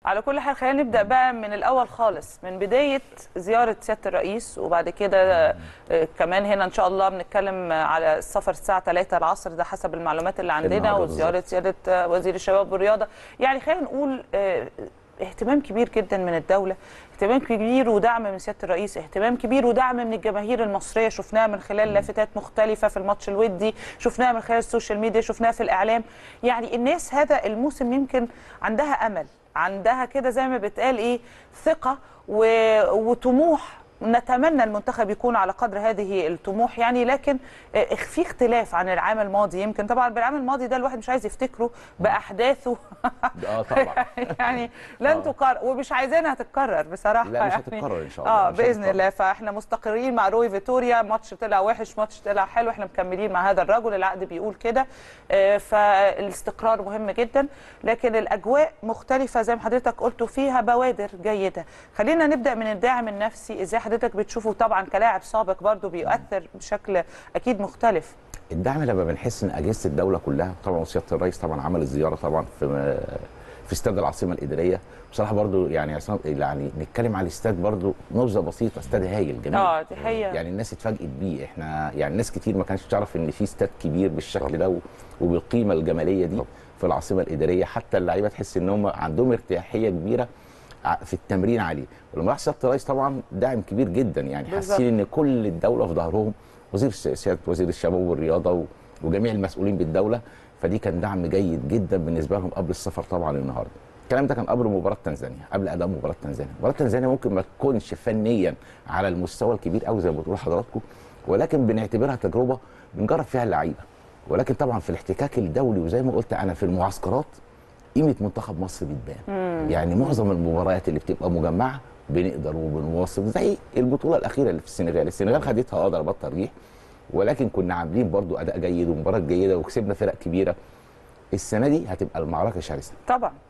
على كل حال خلينا نبدا بقى من الاول خالص من بدايه زياره سياده الرئيس وبعد كده آه، كمان هنا ان شاء الله بنتكلم على السفر الساعه 3 العصر ده حسب المعلومات اللي عندنا النهاردة وزياره سياده آه، وزير الشباب والرياضه يعني خلينا نقول آه، اهتمام كبير جدا من الدوله اهتمام كبير ودعم من سياده الرئيس اهتمام كبير ودعم من الجماهير المصريه شفناه من خلال لافتات مختلفه في الماتش الودي شفناها من خلال السوشيال ميديا شفناها في الاعلام يعني الناس هذا الموسم يمكن عندها امل عندها كده زي ما بتقال ايه ثقه و... وطموح نتمنى المنتخب يكون على قدر هذه الطموح يعني لكن آه، في اختلاف عن العام الماضي يمكن طبعا بالعام الماضي ده الواحد مش عايز يفتكره باحداثه اه طبعا يعني لن آه. تكرر ومش عايزينها تتكرر بصراحه لا مش يعني. هتتكرر ان شاء الله اه مش باذن هتتكرر. الله فاحنا مستقرين مع روي فيتوريا ماتش طلع وحش ماتش طلع حلو احنا مكملين مع هذا الرجل العقد بيقول كده آه، فالاستقرار مهم جدا لكن الاجواء مختلفه زي ما حضرتك قلت فيها بوادر جيده خلينا نبدا من الداعم النفسي ازاي حضرتك بتشوفه طبعا كلاعب سابق برضو بيؤثر بشكل اكيد مختلف الدعم لما بنحس ان اجهزه الدوله كلها طبعا وسياده الرئيس طبعا عمل الزياره طبعا في في استاد العاصمه الاداريه بصراحه برضو يعني عصام- يعني نتكلم على الاستاد برضو نبذه بسيطه استاد هايل جميل اه دي حقيقه يعني الناس اتفاجئت بيه احنا يعني ناس كتير ما كانتش تعرف ان في استاد كبير بالشكل ده و- وبالقيمه الجماليه دي في العاصمه الاداريه حتى اللعيبه تحس ان هم عندهم ارتياحيه كبيره ع- في التمرين عليه ولما راح سياده الرئيس طبعا داعم كبير جدا يعني بالظبط. حاسين ان كل الدوله في ظهرهم وزير الس- سياده وزير الشباب والرياضه و- وجميع المسؤولين بالدوله فدي كان دعم جيد جدا بالنسبه لهم قبل السفر طبعا النهارده الكلام ده كان قبل مباراه تنزانيا قبل اداء مباراه تنزانيا مباراه تنزانيا ممكن ما تكونش فنيا على المستوى الكبير قوي زي ما بتقولوا حضراتكم ولكن بنعتبرها تجربه بنجرب فيها اللعيبه ولكن طبعا في الاحتكاك الدولي وزي ما قلت انا في المعسكرات قيمه منتخب مصر بتبان يعني معظم المباريات اللي بتبقى مجمعه بنقدر وبنواصل زي البطوله الاخيره اللي في السنغال السنغال خدتها اه ضربات ترجيح ولكن كنا عاملين برضو اداء جيد ومباراه جيده وكسبنا فرق كبيره السنه دي هتبقى المعركه شرسه طبعا